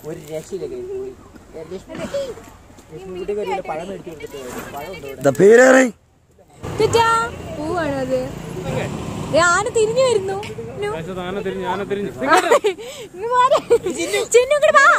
ഒരു രക്ഷയില്ല guys. പുളി. ഏ, ലക്ഷ്മി ലക്ഷ്മിക്കുട്ടിക്ക് ഒരു കിലോ പഴം മേടിച്ചു കൊടുത്തിട്ട് പോയി. പഴം ഉണ്ടോ ഇവിടെ? പേരേറെ തെറ്റാ പൂവാണ് അത് ആന തിരിഞ്ഞു വരുന്നു നു. ഇങ്ങ് മാറ്. ചിന്നു ഇങ്ങട് വാ.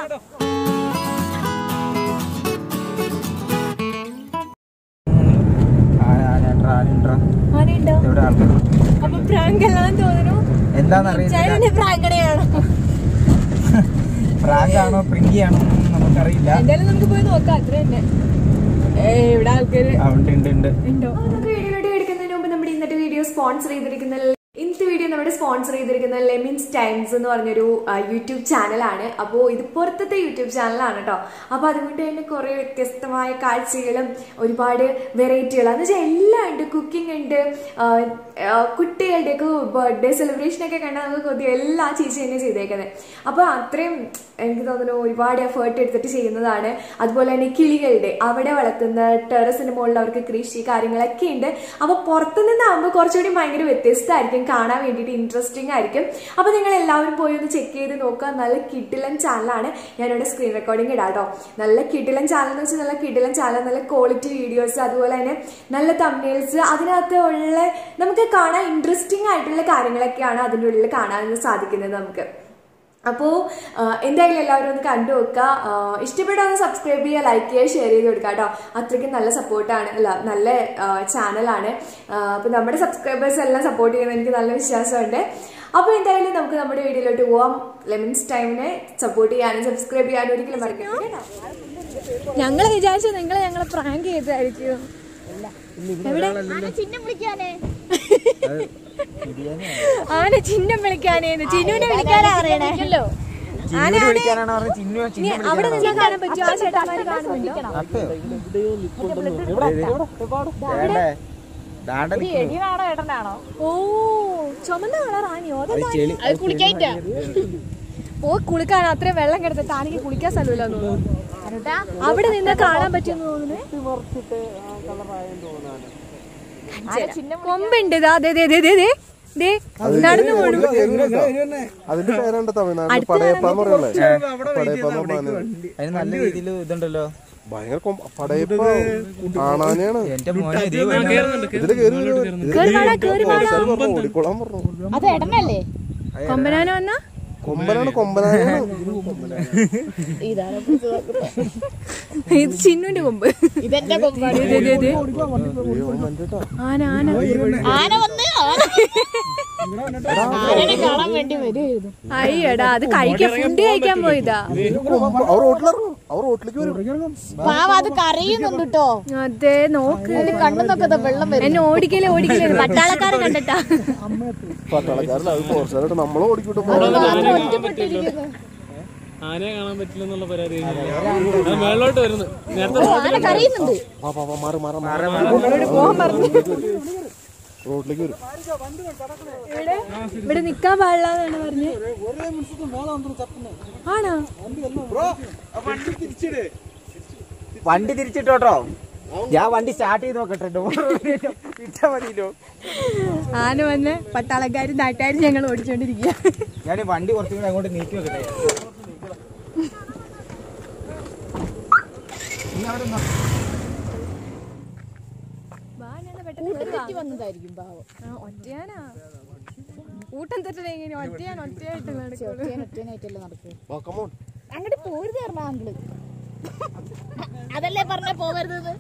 ആന, ആന, ട്രാ, ട്രാ. ആനയുണ്ടോ ഇവിടെ ആൾക്കാർ അപ്പൊ പ്രാങ്ക് അല്ലാന്ന് തോന്നുന്നു എന്താണെന്നറിയില്ല ചേട്ടന്റെ പ്രാങ്കടയാണോ പ്രാങ്ക് ആണോ പ്രിങ്കി ആണോ എന്നൊന്നും നമുക്കറിയില്ല എന്തായാലും നമുക്ക് പോയി നോക്കാം അത്ര തന്നെ ഏ ഇവിടെ ആൾക്കാര് ആ, ഉണ്ട് ഉണ്ട് ഉണ്ട് ഉണ്ടോ നമുക്ക് വീഡിയോയിലോട്ട് എടുക്കുന്നതിന് മുമ്പ് നമ്മുടെ ഇന്നത്തെ വീഡിയോ സ്പോൺസർ ചെയ്തിരിക്കുന്ന ഇന്നത്തെ വീഡിയോ നമ്മുടെ സ്പോൺസർ ചെയ്തിരിക്കുന്ന ലെമിൻസ് ടൈംസ് എന്ന് പറഞ്ഞൊരു ആ, യൂട്യൂബ് ചാനലാണ് അപ്പോൾ ഇത് പുറത്തത്തെ യൂട്യൂബ് ചാനലാണ് കേട്ടോ അപ്പോൾ അതുകൊണ്ട് തന്നെ കുറേ വ്യത്യസ്തമായ കാഴ്ചകളും ഒരുപാട് വെറൈറ്റികൾ എന്ന് വെച്ചാൽ എല്ലാം ഉണ്ട് കുക്കിംഗ് ഉണ്ട് ആ, ആ, കുട്ടികളുടെയൊക്കെ ബർത്ത്ഡേ സെലിബ്രേഷൻ ഒക്കെ കണ്ടാൽ നമുക്ക് കൊതി എല്ലാ ചേച്ചി തന്നെ ചെയ്തേക്കുന്നത് അപ്പോൾ അത്രയും എനിക്ക് തോന്നുന്നു ഒരുപാട് എഫേർട്ട് എടുത്തിട്ട് ചെയ്യുന്നതാണ് അതുപോലെ തന്നെ കിളികളുടെ അവിടെ വളർത്തുന്ന ടെറസിന് മുകളിൽ അവർക്ക് കൃഷി കാര്യങ്ങളൊക്കെ ഉണ്ട് അപ്പോൾ പുറത്തു നിന്നാകുമ്പോൾ കുറച്ചുകൂടി ഭയങ്കര വ്യത്യസ്തമായിരിക്കും കാണാൻ വേണ്ടിയിട്ട് ഇൻട്രസ്റ്റിംഗ് ആയിരിക്കും അപ്പോൾ നിങ്ങൾ എല്ലാവരും പോയി ഒന്ന് ചെക്ക് ചെയ്ത് നോക്കുക നല്ല കിഡിലൻ ചാനലാണ് ഞാനിവിടെ സ്ക്രീൻ റെക്കോർഡിംഗ് ഇടാം കേട്ടോ നല്ല കിഡിലൻ ചാനൽ എന്ന് വെച്ചാൽ നല്ല കിഡിലൻ ചാനൽ നല്ല ക്വാളിറ്റി വീഡിയോസ് അതുപോലെ തന്നെ നല്ല തമ്മിൽസ് അതിനകത്ത് ഉള്ള നമുക്ക് കാണാൻ ഇൻട്രസ്റ്റിംഗ് ആയിട്ടുള്ള കാര്യങ്ങളൊക്കെയാണ് അതിൻ്റെ ഉള്ളിൽ കാണാൻ സാധിക്കുന്നത് നമുക്ക് അപ്പോൾ എന്തായാലും എല്ലാവരും ഒന്ന് കണ്ടു നോക്കുക ഇഷ്ടപ്പെട്ടാൽ ഒന്ന് സബ്സ്ക്രൈബ് ചെയ്യുക ലൈക്ക് ചെയ്യുക ഷെയർ ചെയ്ത് കൊടുക്കുക കേട്ടോ അത്രയ്ക്കും നല്ല സപ്പോർട്ടാണ് അല്ല നല്ല ചാനലാണ് അപ്പോൾ നമ്മുടെ സബ്സ്ക്രൈബേഴ്സ് എല്ലാം സപ്പോർട്ട് ചെയ്യുന്ന എനിക്ക് നല്ല വിശ്വാസമുണ്ട് അപ്പോൾ എന്തായാലും നമുക്ക് നമ്മുടെ വീഡിയോയിലോട്ട് പോവാം ലെമൻസ് ടൈമിനെ സപ്പോർട്ട് ചെയ്യാനും സബ്സ്ക്രൈബ് ചെയ്യാനും ഒരിക്കലും മറക്കരുത് ഞങ്ങൾ വിചാരിച്ചു നിങ്ങൾ ഞങ്ങളെ പ്രാങ്ക് ചെയ്തായിരിക്കും ആന ചിഹ്നം വിളിക്കാനേന്ന് ചിന്നുവിനെ വിളിക്കാനാ അറിയണല്ലോ ആന ചിന്നു വിളിക്കാനാണ് പറഞ്ഞത് ചിന്നു ഇനി ചിന്നു അവിടെ നിന്നാ കാണാൻ പറ്റുമോ ആ ചേട്ടന്മാര് കാണുന്നുണ്ടോ വേണ്ടേ ദാണ്ട നിൽക്കുന്നു. ഓ ചുമന്ന കളർ ആനയോ അതെന്താ ചെളി ഓ കുളിക്കാൻ അത്രയും വെള്ളം കിടത്തിട്ട് ആനയ്ക്ക് കുളിക്കാൻ സ്ഥലമില്ലെന്ന് തോന്നുന്നു അവിടെ നിന്ന് കാണാൻ പറ്റുമെന്ന് തോന്നുന്നു കൊമ്പുണ്ട് ഇതാ ദേ ദേ ദേ ദേ ദേ ദേ നടന്നു പോണു അതിന്റെ പേരുണ്ട് തമിഴ്നാട്ടിൽ പടയപ്പാന്ന് പറയുന്നത് പടയപ്പാന്ന് പറഞ്ഞത് അതിന് നല്ല രീതിയിൽ ഇതുണ്ടല്ലോ ഭയങ്കര കൊമ്പ- പടയപ്പ കാണാനാണ് എന്റെ മോനെ ഇത് ഭയങ്കര- ഇതില് കേറി ഓടിക്കോളാൻ പറഞ്ഞു കൊമ്പനാന വന്ന കൊമ്പനാണ് കൊമ്പനാണ് ഇത് ചിന്നുന്റെ കൊമ്പ് ഇതെന്റെ ആന ആന അയ്യടാ അത് കഴിക്കാൻ ഫുഡ് കഴിക്കാൻ പോയതാ അവർ റോട്ടിലിറങ്ങും അവർ റോട്ടിലേക്ക് വരും അത് കരയുന്നുണ്ട് കേട്ടോ അതെ നോക്ക് കണ്ണുന്നൊക്കെ വെള്ളം വരും എന്നെ ഓടിക്കലേ ഓടിക്കലേ പട്ടാളക്കാരെ കണ്ടിട്ടാ പട്ടാളക്കാരല്ല അത് ഫോറസ്റ്റുകാരായിട്ട് നമ്മളെ ഓടിക്കൂട്ടും ആനയെ കാണാൻ പറ്റില്ല എന്നുള്ള പരാതി അത് മേളിലോട്ട് വരുന്നു നേരത്തെ ആന കരയുന്നുണ്ട് മാറി മാറി റോഡിലേക്ക് വരും ഇവിടെ ഇവിടെ നിക്കാൻ പാടില്ലാന്നാണ് പറഞ്ഞ് ആണോ വണ്ടി തിരിച്ചിട്ടോട്ടോ ഞാൻ വണ്ടി സ്റ്റാർട്ട് ചെയ്ത് നോക്കട്ടെ ഡോർ ഇട്ടാ മതിയല്ലോ ആന വന്ന് പട്ടാളക്കാരും നാട്ടുകാരും ഞങ്ങൾ ഓടിച്ചോണ്ടിരിക്കുക ഞാൻ ഈ വണ്ടി കുറച്ചും കൂടി അങ്ങോട്ട് നീക്കി വെക്കട്ടെ വന്നതായിരിക്കും പാവം ഒറ്റയാനാ കൂട്ടം തെറ്റണ എങ്ങനെ ഒറ്റയാൻ ഒറ്റയായിട്ട് നടക്കുള്ളൂ ഒറ്റേൻ ഒറ്റേനായിട്ടല്ലേ നടക്കുക വാ, come on. അങ്ങോട്ട് പോരുത് പറഞ്ഞ ആങ്കിള് അതല്ലേ പറഞ്ഞ പോകരുത്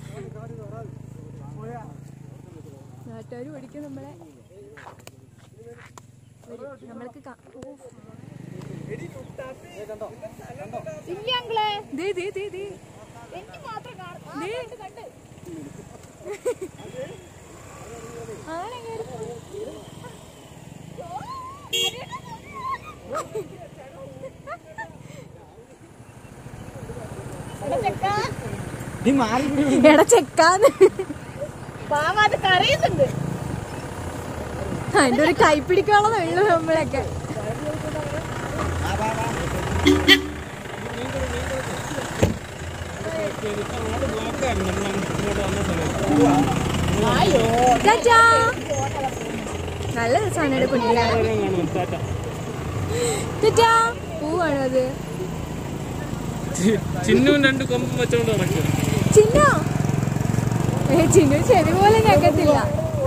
നാട്ടുകാർ ഓടിക്കും നമ്മളെ വരും. നമ്മൾക്ക് കാ- ഓ. ഇല്ല ആങ്കിളെ ദേ, ദേ, ദേ, ദേ. എനിക്ക് മാത്രം കാണാം ആ, ദേ. കണ്ട്, കണ്ട്. ആന കേറി പോയി. എടാ ചെക്കാ, നീ മാറി എടാ ചെക്കാന്ന് പാവം അത് കരയുന്നുണ്ട് അതിന്റെ ഒരു കൈപ്പിടിക്കാനുള്ള ഉള്ളു നമ്മളൊക്കെ ചാച്ചാ. നല്ല രസമാണ് ഇവിടെ കുഞ്ഞിലാണ് ചാച്ചാ പൂവാണോ അത് ചി- ചിന്നുവും രണ്ട് കൊമ്പും വെച്ചോണ്ട് നടക്കുക ചിന്നോ ഏ ചിന്നു ചെവി പോലെ കേക്കത്തില്ല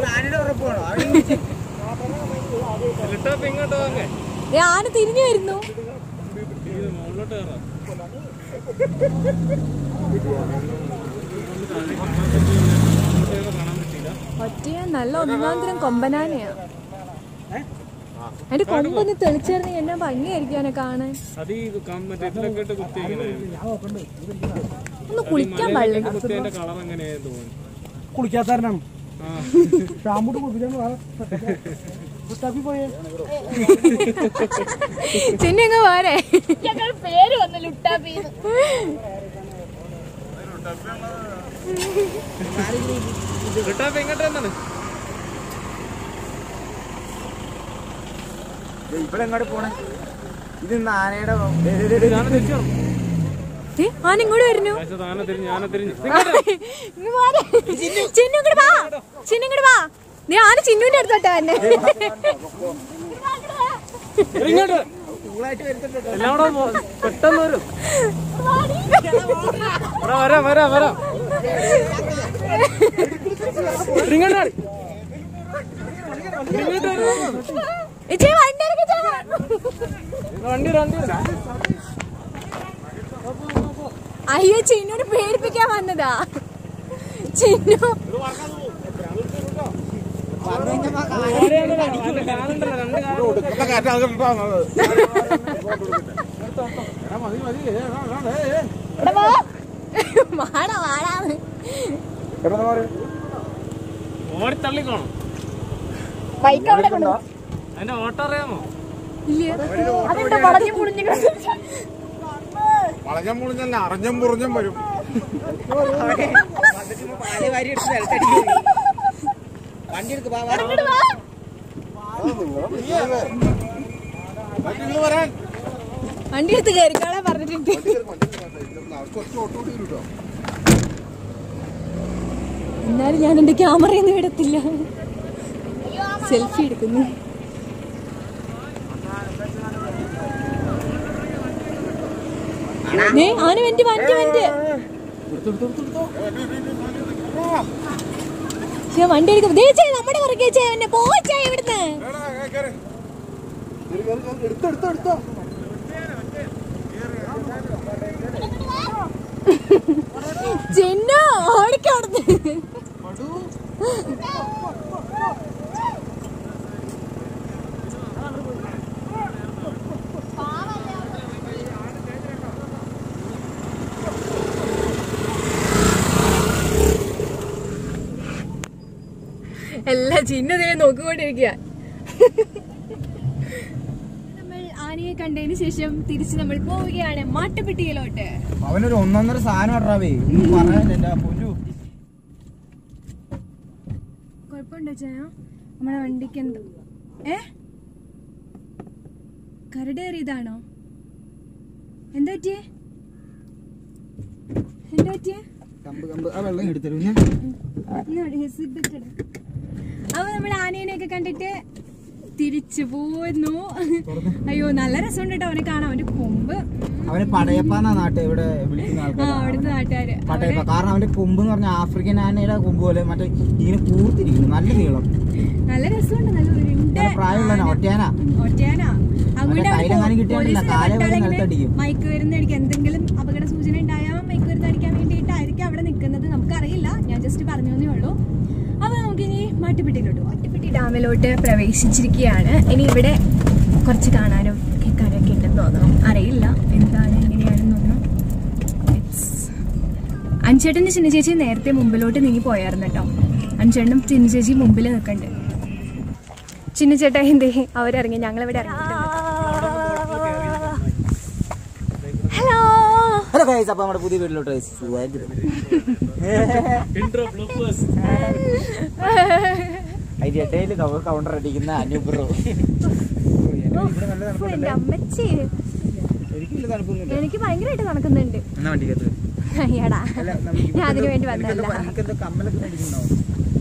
ലിട്ടാപ്പ് ഇങ്ങോട്ട് വാങ്ങേ ഏ, ആന തിരിഞ്ഞു വരുന്നു ഇത് മുകളിലോട്ട് കയറാം കാണാൻ പറ്റില്ല ഒറ്റ നല്ല ഒന്നാം തരം കൊമ്പനാനയാ അതിന്റെ കൊമ്പൊന്ന് തെളിച്ചേർന്ന് എന്നാ ഭംഗിയായിരിക്കാനെ കാണാൻ അത് ഈ കം- മറ്റേ ഇതിലൊക്കെ ഇട്ട് കുത്തി ഇങ്ങനെ ഒന്ന് കുളിക്കാൻ പാടില്ല കുത്തി അതിന്റെ കളർ എങ്ങനെയാ തോന്നുന്നു കുളിക്കാത്തരനാണ് ആ ഷാമ്പൂട്ട് കുളിക്കാൻ പോയേ ചിന്നു ഇങ്ങ് പോരെ ഞങ്ങൾ പേര് വന്ന് ലുട്ടാപ്പീന്ന് ലിട്ടാപ്പ് ഇങ്ങോട്ട് എന്താണ് ഇവിടെ എങ്ങോട്ട് പോണേ ഇത് ഇന്ന് ആനയുടെ ഞാൻ തിരിച്ചു വരണം. ഏ, ആന ഇങ്ങോട്ട് വരുന്നു പക്ഷെ താനെ തിരിഞ്ഞ് ഞാനെ തിരിഞ്ഞ് ഇങ്ങ് പോരെ. ചിന്നു ഇങ്ങോട്ട് വാ ചിന്നു ഇങ്ങോട്ട് വാ നീ ആന ചിന്നുവിന്റെ അടുത്തോട്ടാ എന്നെ ഇങ്ങോട്ട് എല്ലാം കൂടെ പോ- പെട്ടെന്ന് വരും എടാ, വരാം വരാം വരാം ഇങ്ങോട്ട് വാടി. ഇങ്ങോട്ട് വരാം. ഇച്ചി വണ്ടി ഇറക്കി ചേ. വണ്ടി വണ്ടി അയ്യോ ചിന്നുനെ പേടിപ്പിക്കാൻ വന്നതാ ചിന്നു വാടാ വാടാന്ന് ഓടി തള്ളിക്കോണം ബൈക്ക് അവിടെ കൊണ്ട് അതിന്റെ ഓട്ടം അറിയാമോ ഇല്ല അതെന്താ വളഞ്ഞു മുടിഞ്ഞു വളഞ്ഞം മുളിഞ്ഞല്ല അറിഞ്ഞം പുറഞ്ഞം വരും വണ്ടി എടുക്ക് ബാ, വരാൻ വണ്ടി എടുത്ത് കയറിക്കാളാ പറഞ്ഞിട്ടുണ്ട് എന്നാലും ഞാൻ എന്റെ ക്യാമറയൊന്നും എടുത്തില്ല സെൽഫി എടുക്കുന്നു ഏ, ആന വണ്ടി വണ്ടി വണ്ടി ശ്ശെ, വണ്ടി എടുക്കും ദേ ചേ നമ്മുടെ പുറകെ ചേ എന്നെ പോച്ചേ ഇവിടുന്ന് എടുത്തോ എടുത്തോ ചിന്നു ഓടിക്കവിടുന്ന് എല്ലാ ചിന്നതേ നോക്കിക്കൊണ്ടിരിക്കുക നമ്മൾ ആനയെ കണ്ടതിന് ശേഷം തിരിച്ച് നമ്മൾ പോവുകയാണ് മാട്ടുപ്പെട്ടിയിലോട്ട് അവനൊരു ഒന്നൊന്നര സാധനം ഇടാവേ പറയാനില്ല എന്റെ പൊന്നു കുഴപ്പമുണ്ടോ ചായ നമ്മുടെ വണ്ടിക്ക് എന്ത് ഏ കരടേറിയതാണോ എന്താ പറ്റിയേ എന്താ പറ്റിയേ കമ്പ് കമ്പ് ആ വെള്ളം എടുത്തരും ഞാൻ അപ്പൊ നമ്മൾ ആനേനെയൊക്കെ കണ്ടിട്ട് തിരിച്ചു പോന്നു അയ്യോ നല്ല രസമുണ്ട് കേട്ടോ അവനെ കാണാൻ അവന്റെ കൊമ്പ് അവന് പടയപ്പാന്നാ നാട്ട് ഇവിടെ വിളിക്കുന്ന ആ ആൾക്കാർ അവിടുത്തെ നാട്ടുകാര് പടയപ്പ കാരണം അവന്റെ കൊമ്പ് എന്ന് പറഞ്ഞാൽ ആഫ്രിക്കൻ ആനയുടെ കൊമ്പ് പോലെ മറ്റേ ഇങ്ങനെ കൂർത്തിരിക്കുന്നു നല്ല നീളം നല്ല രസമുണ്ട് നല്ല ഉരുണ്ട നല്ല പ്രായമുള്ളവനാ ഒറ്റയാന ഒറ്റയാന അതുകൊണ്ട് അവന്റെ കയ്യിലെങ്ങാനും കിട്ടിയാലല്ല, കാലേ വരെ ഇങ്ങനെ നിലത്തടിക്കും. മയക്ക് വരുന്നടിക്കും എന്തെങ്കിലും അപകട സൂചന ഉണ്ടായാൽ മയക്ക് വരുന്നടിക്കാൻ വേണ്ടിയിട്ടായിരിക്കും അവിടെ നിൽക്കുന്നത് നമുക്കറിയില്ല ഞാൻ ജസ്റ്റ് പറഞ്ഞു തന്നേ ഉള്ളൂ അപ്പൊ നമുക്ക് ഇനി മാട്ടുപ്പെട്ടിയിലോട്ട് മാട്ടുപ്പെട്ടി ഡാമിലോട്ട് പ്രവേശിച്ചിരിക്കുകയാണ് ഇനി ഇവിടെ കുറച്ച് കാണാനും കേൾക്കാനും ഒക്കെ ഉണ്ടെന്ന് തോന്നുന്നു അറിയില്ല എന്താണ് എങ്ങനെയാണെന്ന് തോന്നുന്നു It's- അഞ്ചേട്ടൻ്റെ ചിന്ന ചേച്ചി നേരത്തെ മുമ്പിലോട്ട് നീങ്ങി പോയായിരുന്നു കേട്ടോ അഞ്ചേട്ടനും ചിന്ന ചേച്ചി മുമ്പിൽ നിൽക്കണ്ട് ചിന്ന ചേട്ടാ എന്തേ അവരിറങ്ങി ഞങ്ങളിവിടെ ഇറങ്ങിയിട്ടുണ്ട് ഹലോ ഹലോ ഗൈസ് അപ്പൊ നമ്മുടെ പുതിയ വീട്ടിലോട്ട് guys. സുഖമായിട്ട് ഇൻട്രോ ബ്ലൂപ്പേഴ്സ് അതിന്റെ ഇടയിൽ കൗണ്ടർ അടിക്കുന്ന അനുബ്രോ എന്റെ അമ്മച്ചി എനിക്കില്ല തണുപ്പൊന്നുമില്ല എനിക്ക് ഭയങ്കരമായിട്ട് നടക്കുന്നുണ്ട് എന്നാ വണ്ടിക്കകത്ത് അയ്യടാ അല്ല, നമുക്ക് ഞാൻ അതിനു വേണ്ടി എനിക്കെന്തോ- വന്നതല്ല എനിക്കെന്തോ കമ്മലൊക്കെ മേടിക്കുന്നുണ്ടാവും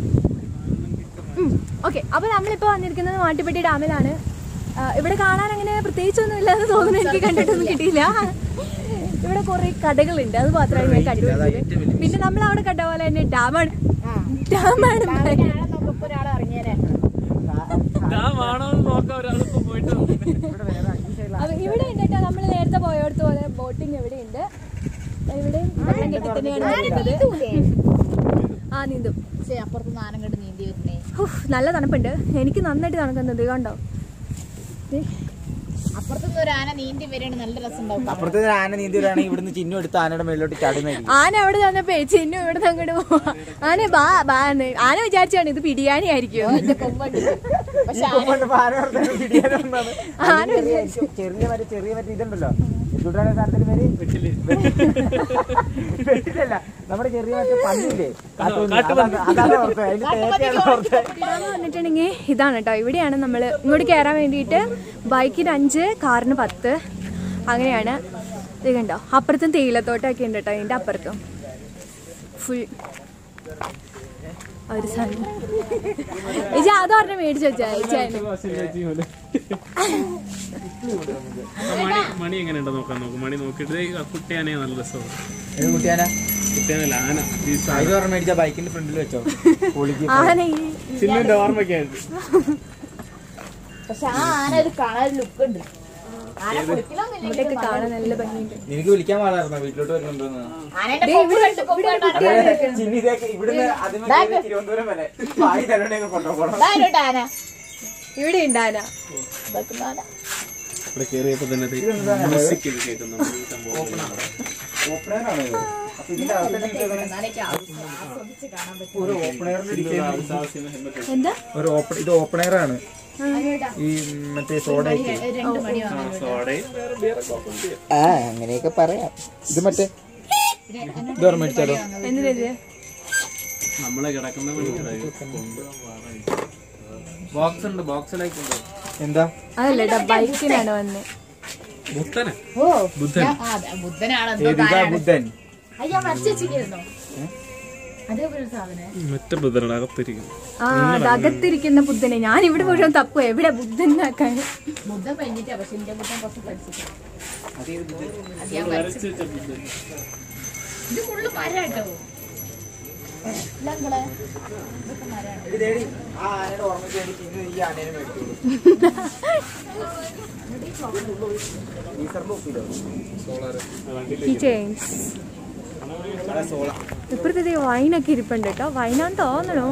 ഓക്കെ അപ്പൊ നമ്മളിപ്പോ വന്നിരിക്കുന്നത് മാട്ടുപ്പെട്ടി ഡാമിലാണ് ആ, ഇവിടെ കാണാൻ അങ്ങനെ പ്രത്യേകിച്ചൊന്നും ഇല്ലാന്ന് തോന്നുന്നു എനിക്ക് കണ്ടിട്ടൊന്നും കിട്ടിയില്ല ഇവിടെ കുറെ കടകളുണ്ട് അത് മാത്രമേ ഞാൻ കണ്ടുപിടിച്ചത് പിന്നെ നമ്മൾ അവിടെ കണ്ട പോലെ തന്നെ ഡാമാണ് ഡാമാണ് നോക്കപ്പോ ഒരാൾ ഇറങ്ങിയാലേ ഞാൻ വേണമെന്ന് നോക്കാം ഒരാളിപ്പോ പോയിട്ട് വന്നിട്ട്. അപ്പൊ ഇവിടെ ഉണ്ട് കേട്ടോ നമ്മൾ നേരത്തെ പോയടത്ത് പോലെ ബോട്ടിംഗ് ഇവിടെ ഉണ്ട് ഇവിടെയും വെള്ളം കെട്ടി തന്നെയാണ് നിൽക്കുന്നത് ആ നീന്തും പക്ഷേ അപ്പുറത്ത് നാനം കണ്ട് നീന്തി വരുന്നേ ഉഫ്, നല്ല തണുപ്പുണ്ട് എനിക്ക് നന്നായിട്ട് തണുക്കുന്നത് കണ്ടോ ദേ, അപ്പുറത്തുനിന്ന് ഒരു ആന നീന്തി വരികയാണ് നല്ല രസം ഉണ്ടാവും അപ്പുറത്ത് ഒരു ആന നീന്തി വരികയാണെങ്കിൽ ഇവിടുന്ന് ചിഹ്നം എടുത്ത് ആനയുടെ മേളിലോട്ട് ചാടുന്നതായിരിക്കും ആന അവിടെ തന്നപ്പോ ചിന്നു ഇവിടെ നിന്ന് അങ്ങോട്ട് പോവാ ആന ബാ ബാ എന്ന്. ആന വിചാരിച്ചാണ് ഇത് പിടിയാനി ആയിരിക്കും പക്ഷെ ആന ചെറിയ മറ്റേ ചെറിയ മറ്റേ ഇതുണ്ടല്ലോ ചൂടാണ് സ്ഥലത്തിന്റെ പേര് വെട്ടിലല്ല നമ്മുടെ ചെറിയ മറ്റേ പന്നില്ലേ കാട്ടുപന്നി. അതാണ് അതാണ് ഓർത്തത് അതിന്റെ തേറ്റയാണ് ഓർത്തത് ഡാം വന്നിട്ടുണ്ടെങ്കിൽ ഇതാണ് കേട്ടോ ഇവിടെയാണ് നമ്മൾ ഇങ്ങോട്ട് കയറാൻ വേണ്ടിയിട്ട് ബൈക്കിന് അഞ്ച് കാറിന് പത്ത് അങ്ങനെയാണ് ഇത് കണ്ടോ അപ്പുറത്തും തേയിലത്തോട്ടമൊക്കെ ഉണ്ട് കേട്ടോ അതിൻ്റെ അപ്പുറത്തും ഫുൾ ഒരു സാധനം ചേച്ചി അത് പറഞ്ഞ മേടിച്ചു വെച്ചാ ചേച്ചി ചേച്ചി പോലെ. ആ മണി മണി എങ്ങനെയുണ്ടോ നോക്കാൻ നോക്കും മണി നോക്കിയിട്ട് ഈ കുട്ടിയാനെ നല്ല രസമാണ് ഏത് കുട്ടിയാനാ കുട്ടിയാനല്ല ആന ഈ സാ- ഇത് പറഞ്ഞ മേടിച്ച ബൈക്കിന്റെ ഫ്രണ്ടിൽ വെച്ചോ പൊളിക്ക് ആന ഈ ചിന്നുവിന്റെ ഓർമ്മയ്ക്കായിട്ട് പക്ഷെ ആ ആന ഒരു കാണാൻ ലുക്ക് ഉണ്ട് ആന കുളിക്കലൊന്നുമില്ല ഇവിടെയൊക്കെ കാണാൻ നല്ല ഭംഗിയുണ്ട് നിനക്ക് വിളിക്കാൻ പാടായിരുന്നോ വീട്ടിലോട്ട് വരുന്നുണ്ടോന്ന് ആനയുടെ കൊമ്പ് കണ്ട് കൊമ്പ് കണ്ടാണ് ചിന്നി ഇതൊക്കെ ഇവിടുന്ന് അതിന് തിരുവനന്തപുരം വരെ പായി തലവണയൊക്കെ കൊണ്ടുപോകണം ഇതാരോട്ട് ആന ഇവിടെ ഉണ്ട് ആന വെക്കുന്ന ആന ഇവിടെ കയറിയപ്പോ തന്നെ മ്യൂസിക് ഇത് കേൾക്കുന്നു ഈ സംഭവം ഓപ്പണറാണ് ഇത് അപ്പൊ ഇതിന്റെ അകത്ത് തന്നെ ഇട്ടേക്കണേ. എന്നാലേക്ക് ആസ്വദിച്ച് കാണാൻ പറ്റും ഒരു ഓപ്പണറിൽ ഇരിക്കുന്ന എന്താ ഒരു ഓപ്പൺ ഇത് ഓപ്പണറാണ് ഈ മറ്റേ സോഡ രണ്ട് മണി വാങ്ങാൻ സോഡയും വേറെ ബിയറൊക്കെ ഓപ്പൺ ചെയ്യാം ആ അങ്ങനെയൊക്കെ പറയാം ഇത് മറ്റേ ഇത് ഓർമ്മ മേടിച്ചാലോ എന്തിനാ ഇത് നമ്മളെ കിടക്കുന്ന ബോക്സ് ഉണ്ട് ബോക്സിലേക്ക് ഉണ്ട് എന്താ അതല്ല കേട്ടോ ബൈക്കിനാണ് വന്നത് ബുദ്ധനെ ഓ ബുദ്ധൻ ഞാൻ- ആ, അതെ, ബുദ്ധനാണെന്തോ ഏത് ഇതാ ബുദ്ധൻ അയ്യോ മരിച്ചു വെച്ചിരിക്കുന്നോ അതേപോലെ ഒരു സാധനം മറ്റേ ബുദ്ധനാണ് അകത്തിരിക്കുന്നു ആ അത് അകത്തിരിക്കുന്ന ബുദ്ധനെ ഞാൻ ഇവിടെ മുഴുവൻ തപ്പു എവിടെ ബുദ്ധൻ എന്നാക്കാൻ ബുദ്ധൻ കഴിഞ്ഞിട്ടാ പക്ഷെ എന്റെ ബുദ്ധൻ കുറച്ച് പഠിച്ചിട്ട് അത് ഞാൻ വരച്ച് വെച്ച ബുദ്ധൻ ഇത് ഫുള്ള് മരാട്ടോ ഇല്ല നിങ്ങളെ ഇതൊക്കെ മരാണ് ഇതേടി ആ ആനയുടെ ഓർമ്മയ്ക്ക് വേണ്ടി ചിന്നു ഈ ആനേനെ മേടിച്ചോളൂ ടീച്ചറിന്റെ ഒപ്പിലോ ഈ ചെയിൻസ് ഇപ്പുറത്തെ വൈനൊക്കെ ഇരിപ്പുണ്ട് കേട്ടോ വൈനാന്ന് തോന്നണു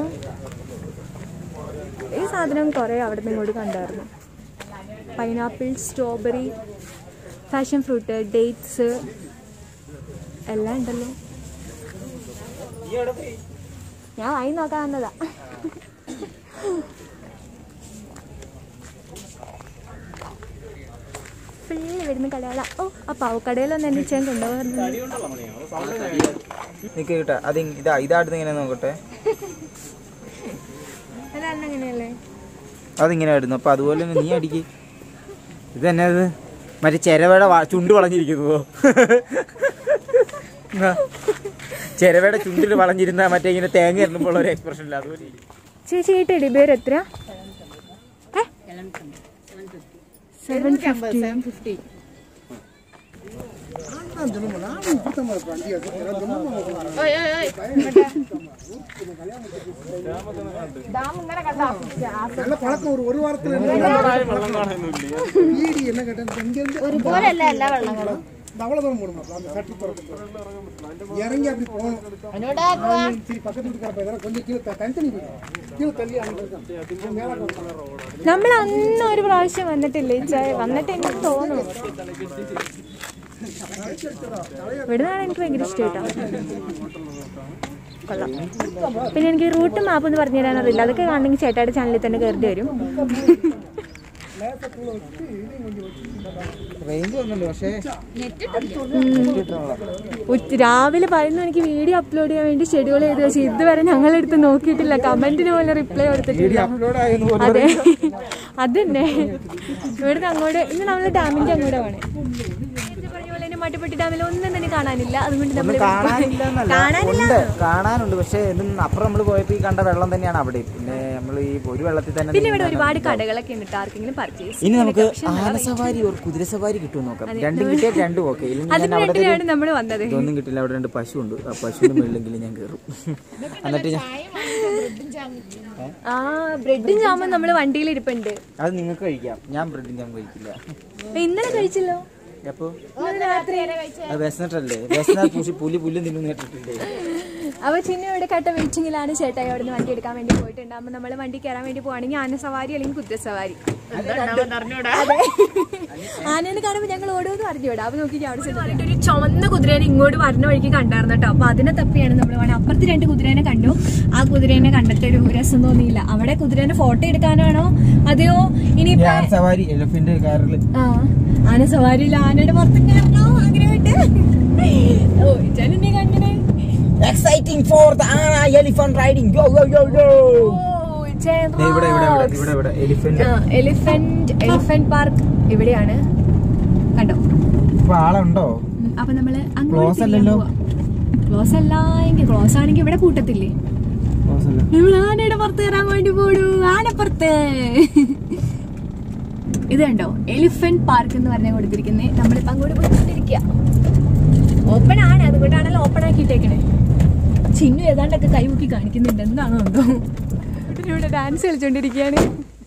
ഈ സാധനം കുറേ അവിടെ നിന്ന് ഇങ്ങോട്ട് കണ്ടായിരുന്നു pineapple strawberry fashion fruit dates എല്ലാം ഉണ്ടല്ലോ ഞാൻ വൈൻ നോക്കാൻ വന്നതാ ഫുള്ള് വരുന്ന കടകളാ ഓ ആ പാവക്കടയിലൊന്നും എന്നെ ചെയ്യാൻ കൊണ്ടുപോകുന്നു നിക്ക് കേട്ടാ അത് ഇ- ഇതാ ഇതാടുന്ന് ഇങ്ങനെ നോക്കട്ടെ അതാണ് അങ്ങനെയല്ലേ അതിങ്ങനെ ആയിരുന്നു അപ്പൊ അതുപോലെ തന്നെ നീ അടിക്ക് ഇത് തന്നെ അത് മറ്റേ ചെരവയുടെ വാ- ചുണ്ട് വളഞ്ഞിരിക്കുന്നതോ ആ. ചെരവയുടെ ചുണ്ടിൽ വളഞ്ഞിരുന്ന മറ്റേ ഇങ്ങനെ തേങ്ങ ഇടുമ്പോൾ ഒരു എക്സ്പ്രഷൻ ഇല്ല അതുപോലെ ഇരിക്കും. ചേച്ചി ഈ ടെഡി ബിയർ എത്ര സെവൻ ഫിഫ്റ്റി സെവൻ ഫിഫ്റ്റി ഡാം ഇങ്ങനെ കണ്ടാ ഒരുപോലെ അല്ല എല്ലാ വെള്ളങ്ങളും இறங்கி அப்படி போகணும் അതിനോട് சரி பக்கத்து வீட்டுக்கார இதெல்லாம் கொஞ்சம் கீழே த- தனித்தனி வீடு கீழே தள்ளி அங்கே இருக்கும் மேலே നമ്മൾ അന്ന് ഒരു പ്രാവശ്യം വന്നിട്ടില്ലേ ചായ വന്നിട്ട് എനിക്ക് തോന്നുന്നു ഇവിടുന്നാണ് എനിക്ക് ഭയങ്കര ഇഷ്ടം കേട്ടോ കൊള്ളാം പിന്നെ എനിക്ക് റൂട്ട് മാപ്പ് എന്ന് പറഞ്ഞു തരാൻ അറിയില്ല അതൊക്കെ കാണണമെങ്കിൽ ചേട്ടായുടെ ചാനലിൽ തന്നെ കയറി വരും റേഞ്ച് വന്നല്ലോ പക്ഷേ ഉച്ച- രാവിലെ പതിനൊന്ന് മണിക്ക് വീഡിയോ അപ്ലോഡ് ചെയ്യാൻ വേണ്ടി ഷെഡ്യൂൾ ചെയ്ത് വെച്ച് ഇതുവരെ ഞങ്ങളെടുത്ത് നോക്കിയിട്ടില്ല കമന്റിന് പോലെ റിപ്ലൈ കൊടുത്തിട്ടില്ല അപ്ലോഡ് ആയെന്ന് പോലും അതെ അതന്നെ ഇവിടുന്ന് അങ്ങോട്ട് ഇന്ന് നമ്മൾ ഡാമിന്റെ അങ്ങോട്ട് പോണേ നേരത്തെ പറഞ്ഞ പോലെ തന്നെ മാട്ടുപ്പെട്ടി ഡാമിൽ ഒന്നും തന്നെ കാണാനില്ല അതുകൊണ്ട് ഒന്നും നമ്മൾ കാണാനില്ല എന്നല്ല കാണാനില്ല ഉണ്ട് കാണാനുണ്ട് പക്ഷെ ഇതിന് അപ്പുറം നമ്മൾ പോയപ്പോ ഈ കണ്ട വെള്ളം തന്നെയാണ് അവിടെ പിന്നെ നമ്മൾ ഈ ഒരു വെള്ളത്തിൽ തന്നെ പിന്നെ ഇവിടെ നീന്താൻ ഒരുപാട് കടകളൊക്കെ ഉണ്ട് ട്ടോ, ആർക്കെങ്കിലും പർച്ചേസ് ഇനി നമുക്ക് ആന സവാരി ഒരു കുതിര സവാരി കിട്ടും നോക്കാം രണ്ടും കിട്ടിയാൽ രണ്ടും ഓക്കെ ഇല്ലെങ്കിൽ ഞാൻ അതിന് അവിടെ വേണ്ടിയാണ് നമ്മൾ വന്നത് ഇതൊന്നും കിട്ടില്ല അവിടെ രണ്ട് പശു ഉണ്ട് ആ പശുവിന്റെ മുകളിലെങ്കിലും ഞാൻ കയറും എന്നിട്ട് ഞാൻ ആ ബ്രെഡും ജാമും നമ്മൾ വണ്ടിയിൽ ഇരിപ്പുണ്ട് അത് നിങ്ങൾക്ക് കഴിക്കാം ഞാൻ ബ്രെഡും ഞാൻ കഴിക്കില്ല അപ്പൊ ഇന്നലെ കഴിച്ചല്ലോ അപ്പൊ അത് വിശന്നിട്ടല്ലേ വിശന്നാൽ പുഷി പുലി പുല്ലും തിന്നു കേട്ടിട്ടില്ലേ അപ്പൊ ചിന്ന ഇവിടെ കട്ട വെയിറ്റിംഗിലാണ് ചേട്ടായി അവിടെ നിന്ന് വണ്ടി എടുക്കാൻ വേണ്ടി പോയിട്ടുണ്ട് അപ്പൊ നമ്മൾ വണ്ടി കയറാൻ വേണ്ടി പോവാണെങ്കിൽ ആന സവാരി അല്ലെങ്കിൽ കുതിര സവാരി അതെ ആനേനെ കാണുമ്പോൾ ഞങ്ങൾ ഓടുമെന്ന് അറിഞ്ഞൂടാ അപ്പൊ നോക്കി അവിടെ ചെന്നിട്ട് ഒരു ചുമന്ന കുതിരേനെ ഇങ്ങോട്ട് വരുന്ന വഴിക്ക് കണ്ടായിരുന്നു കേട്ടോ അപ്പൊ അതിനെ തപ്പിയാണ് നമ്മൾ വേണം അപ്പുറത്ത് രണ്ട് കുതിരേനെ കണ്ടു ആ കുതിരേനെ കണ്ടിട്ട് ഒരു രസം തോന്നിയില്ല അവിടെ കുതിരേനെ ഫോട്ടോ എടുക്കാനാണോ അതെയോ ഇനി ഈ ആന സവാരി എലഫന്റ് കാറിൽ ആ ആന സവാരിയിൽ ആനയുടെ പുറത്ത് കയറണോ ആഗ്രഹമായിട്ട് ഓ ഇച്ചാനെ കണ്ടേ എക്സൈറ്റിംഗ് ഫോർ ദ ആന elephant riding yo yo yo യോ ഓ ഇച്ചാൻ ഇവിടെ ഇവിടെ ഇവിടെ ഇവിടെ ഇവിടെ എലിഫന്റ് എലിഫന്റ് എലിഫന്റ് പാർക്ക് ഇവിടെയാണ് കണ്ടോ ഇപ്പൊ ആളുണ്ടോ ഉം, അപ്പൊ നമ്മള് Close അല്ലല്ലോ? ക്ലോസ് അല്ല എങ്കിൽ ക്ലോസ് ആണെങ്കിൽ ഇവിടെ കൂട്ടത്തില്ലേ നമ്മൾ ആനയുടെ പുറത്ത് കയറാൻ വേണ്ടി പോടൂ ആനപ്പുറത്ത് ഇത് കണ്ടോ എലിഫന്റ് പാർക്ക് എന്ന് പറഞ്ഞ കൊടുത്തിരിക്കുന്നത് നമ്മളിപ്പോ അങ്ങോട്ട് പോയിക്കൊണ്ടിരിക്കുക ഓപ്പൺ ആണ് അതുകൊണ്ടാണല്ലോ ഓപ്പൺ ആക്കിയിട്ടേക്കണേ ചിന്നു ഏതാണ്ടൊക്കെ കൈമുക്കി കാണിക്കുന്നുണ്ട് എന്താണോ എന്തോ ഇവിടെ ഡാൻസ് കളിച്ചോണ്ടിരിക്കുകയാണ്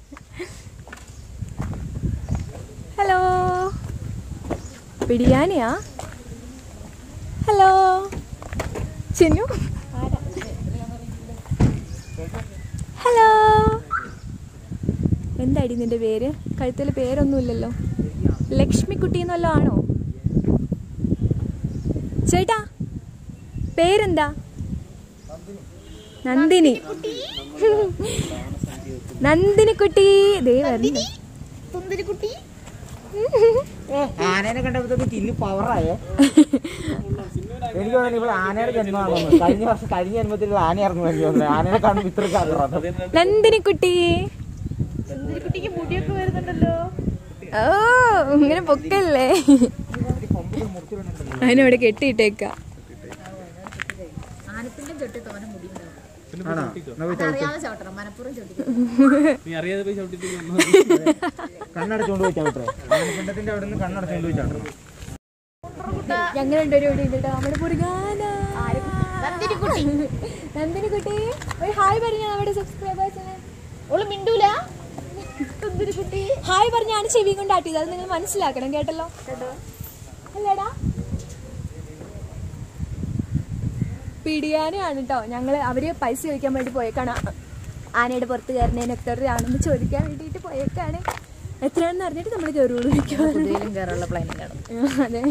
ഹലോ പിടിയാനിയാ ഹലോ ചിന്നു ഹലോ എന്താടി നിന്റെ പേര് കഴുത്തിൽ പേരൊന്നുമില്ലല്ലോ ലക്ഷ്മിക്കുട്ടി എന്നല്ലോ ആണോ ചേട്ടാ പേരെന്താ നന്ദിനി നന്ദിനി കുട്ടി ദേ വരുന്നു സുന്ദരിക്കുട്ടി ആനേനെ കണ്ടപ്പോഴത്തേക്ക് ചില്ല് പവറായേ എനിക്ക് തോന്നുന്നു ഇവിടെ ആനയുടെ ജന്മമാണോ കഴിഞ്ഞ വർഷം കഴിഞ്ഞ ജന്മത്തിൽ ആനയായിരുന്നു എനിക്ക് തോന്നുന്നത് ആനയെ കാണുമ്പോൾ ഇത്ര കാണുന്നത് നന്ദിനി കുട്ടി സുന്ദരിക്കുട്ടിക്ക് മുടിയൊക്കെ വരുന്നുണ്ടല്ലോ ഓ ഇങ്ങനെ പൊക്കല്ലേ അതിനവിടെ കെട്ടിയിട്ടേക്ക ആനപ്പിന്റെ ചൊട്ടി തോനെ മുടി ആണോ എന്നാ പോയി ചവിട്ട്. അറിയാതെ ചവിട്ടണം മനപ്പുറം ചവിട്ടി നീ അറിയാതെ പോയി ചവിട്ടിട്ട് വന്നു കണ്ണടച്ചുകൊണ്ട് പോയി ചവിട്ടേ ആനപ്പിണ്ടത്തിന്റെ അവിടെ നിന്ന് കണ്ണടച്ചുകൊണ്ട് പോയി ചവിട്ടണം ഞങ്ങൾ രണ്ടുപേരും ഇവിടെ ഉണ്ട് കേട്ടോ നമ്മുടെ പുറകാന നന്ദിനിക്കുട്ടി നന്ദിനി കുട്ടി ഒരു ഹായ് പറഞ്ഞ നമ്മുടെ സബ്സ്ക്രൈബേഴ്സിന് ഓള് മിണ്ടൂല സുന്ദരിക്കുട്ടി ഹായ് പറഞ്ഞാണ് ചെവി കൊണ്ട് ആട്ടിയത് അത് നിങ്ങൾ മനസ്സിലാക്കണം കേട്ടല്ലോ അല്ലേടാ പിടിയാനാണ് കേട്ടോ ഞങ്ങള് അവര് പൈസ ചോദിക്കാൻ വേണ്ടി പോയേക്കാണ് ആനയുടെ പുറത്ത് കയറുന്നതിന് എത്ര രൂപയാണെന്ന് ചോദിക്കാൻ വേണ്ടിയിട്ട് പോയേക്കാണ് എത്രയാണെന്ന് അറിഞ്ഞിട്ട് നമ്മൾ കയറുള്ളൂ കുതിരയിലും കയറാനുള്ള പ്ലാനിങ് ആണ് അതെ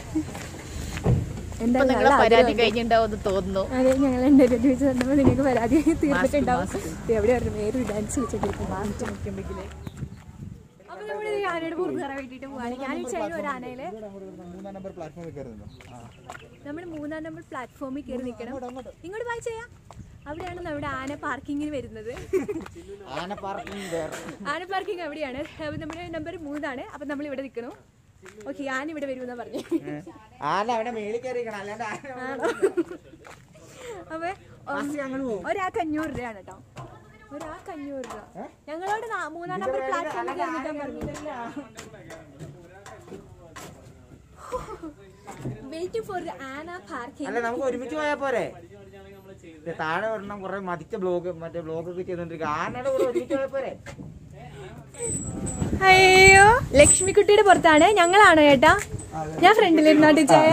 ഇപ്പൊ എന്തായാലും നിങ്ങളെ നല്ല പരാതി ആഗ്രഹമുണ്ട്. കഴിഞ്ഞിട്ടുണ്ടാവും തോന്നുന്നു അതെ ഞങ്ങൾ രണ്ടുപേരും ചോദിച്ചു തന്നപ്പോൾ നിങ്ങൾക്ക് പരാതി തീർന്നിട്ടുണ്ടാവും ദേ എവിടെ പറഞ്ഞു വേറൊരു ഡാൻസ് വെച്ചിട്ടിരിക്കുന്നു അപ്പൊ നമ്മുടെ ഈ ആനയുടെ പുറത്ത് കയറാൻ വേണ്ടിയിട്ട് പോവാണ് ഞാൻ വിചാരിച്ചു ഒരു ആനയില് മൂന്നാം നമ്പർ പ്ലാറ്റ്ഫോമിൽ കയറുന്നുണ്ടോ നമ്മൾ മൂന്നാം നമ്പർ പ്ലാറ്റ്ഫോമിൽ കയറി നിൽക്കണം ഇങ്ങോട്ട് വായി ചെയ്യാം അവിടെയാണ് നമ്മുടെ ആന പാർക്കിങ്ങിന് വരുന്നത് ആന പാർക്കിംഗ് വേറെ ആന പാർക്കിംഗ് അവിടെയാണ് അപ്പൊ നമ്മുടെ നമ്പർ മൂന്നാണ് അപ്പൊ നമ്മൾ ഇവിടെ നിൽക്കണം ഓക്കെ ആന ഇവിടെ വരുമെന്നാ പറഞ്ഞു ആന അവിടെ മേളിൽ കയറിയിരിക്കണം അല്ലാണ്ട് ആന അപ്പൊ ഉം, ഒരാൾക്ക് അഞ്ഞൂറ് രൂപയാണ് കേട്ടോ ഒരാൾക്ക് അഞ്ഞൂറ് രൂപ ഞങ്ങളോട് നാ- മൂന്നാം നമ്പർ പ്ലാറ്റ്ഫോമിൽ കയറി നിൽക്കാൻ പറഞ്ഞു വെയിറ്റിംഗ് ഫോർ ദ ആന പാർക്കിംഗ് അല്ല നമുക്ക് ഒരുമിച്ച് പോയാ പോരെ ഇത് താഴെ ഒരെണ്ണം കുറെ മതിച്ച ബ്ലോഗ് മറ്റേ ബ്ലോഗ് ഒക്കെ ചെയ്തോണ്ടിരിക്കുക ആനയുടെ കൂടെ ഒരുമിച്ച് പോയാ പോരെ അയ്യോ ലക്ഷ്മിക്കുട്ടിയുടെ പുറത്താണ് ഞങ്ങളാണോ ചേട്ടാ ഞാൻ ഫ്രണ്ടിലിരുന്നോട്ട് ചായ